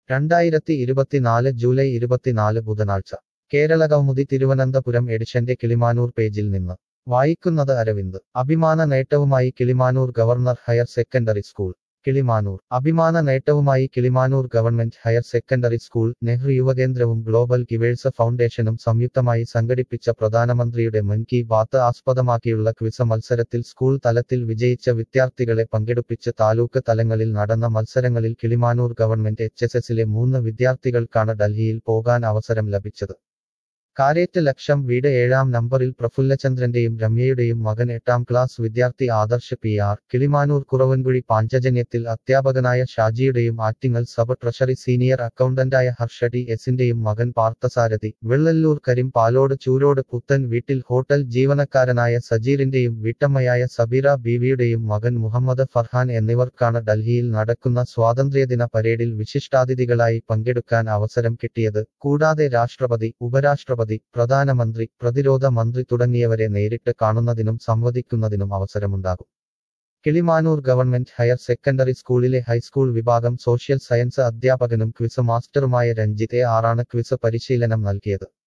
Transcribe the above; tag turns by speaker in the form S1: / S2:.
S1: രണ്ടായിരത്തി ഇരുപത്തിനാല് ജൂലൈ ഇരുപത്തിനാല് ബുധനാഴ്ച കേരള കൗമുദി തിരുവനന്തപുരം എഡിഷന്റെ കിളിമാനൂർ പേജിൽ നിന്ന് വായിക്കുന്നത് അരവിന്ദ് അഭിമാന നേട്ടവുമായി Kilimanoor governor higher secondary school Kilimanoor അഭിമാന നേട്ടവുമായി Kilimanoor government higher secondary school Nehru യുവകേന്ദ്രവും ഗ്ലോബൽ ഗിവേഴ്സ് ഫൗണ്ടേഷനും സംയുക്തമായി സംഘടിപ്പിച്ച പ്രധാനമന്ത്രിയുടെ മൻ കി ബാത്ത് ആസ്പദമാക്കിയുള്ള ക്വിസ് മത്സരത്തിൽ സ്കൂൾ തലത്തിൽ വിജയിച്ച വിദ്യാർത്ഥികളെ പങ്കെടുപ്പിച്ച് താലൂക്ക് തലങ്ങളിൽ നടന്ന മത്സരങ്ങളിൽ കിളിമാനൂർ ഗവൺമെന്റ് എച്ച് എസ് എസിലെ മൂന്ന് വിദ്യാർത്ഥികൾക്കാണ് ഡൽഹിയിൽ പോകാൻ അവസരം ലഭിച്ചത് കാരേറ്റ് ലക്ഷം വീട് ഏഴാം നമ്പറിൽ പ്രഫുല്ലചന്ദ്രന്റെയും രമ്യയുടെയും മകൻ എട്ടാം ക്ലാസ് വിദ്യാർത്ഥി ആദർശ് പി ആർ കിളിമാനൂർ കുറവൻകുഴി പാഞ്ചജന്യത്തിൽ അധ്യാപകനായ ഷാജിയുടെയും ആറ്റിങ്ങൽ സബ് ട്രഷറി സീനിയർ അക്കൗണ്ടന്റായ ഹർഷ ടി എസിന്റെയും മകൻ പാർത്ഥസാരഥി വെള്ളല്ലൂർ കരിം പാലോട് ചൂരോട് പുത്തൻ വീട്ടിൽ ഹോട്ടൽ ജീവനക്കാരനായ സജീറിന്റെയും വീട്ടമ്മയായ സബീറ ബീവിയുടെയും മകൻ മുഹമ്മദ് ഫർഹാൻ എന്നിവർക്കാണ് ഡൽഹിയിൽ നടക്കുന്ന സ്വാതന്ത്ര്യദിന പരേഡിൽ വിശിഷ്ടാതിഥികളായി പങ്കെടുക്കാൻ അവസരം കിട്ടിയത് കൂടാതെ രാഷ്ട്രപതി ഉപരാഷ്ട്രപതി പ്രധാനമന്ത്രി പ്രതിരോധ മന്ത്രി തുടങ്ങിയവരെ നേരിട്ട് കാണുന്നതിനും സംവദിക്കുന്നതിനും അവസരമുണ്ടാകും കിളിമാനൂർ ഗവൺമെന്റ് ഹയർ സെക്കൻഡറി സ്കൂളിലെ ഹൈസ്കൂൾ വിഭാഗം സോഷ്യൽ സയൻസ് അധ്യാപകനും ക്വിസ് മാസ്റ്ററുമായ രഞ്ജിത്ത് ആറാണ് ക്വിസ് പരിശീലനം നൽകിയത്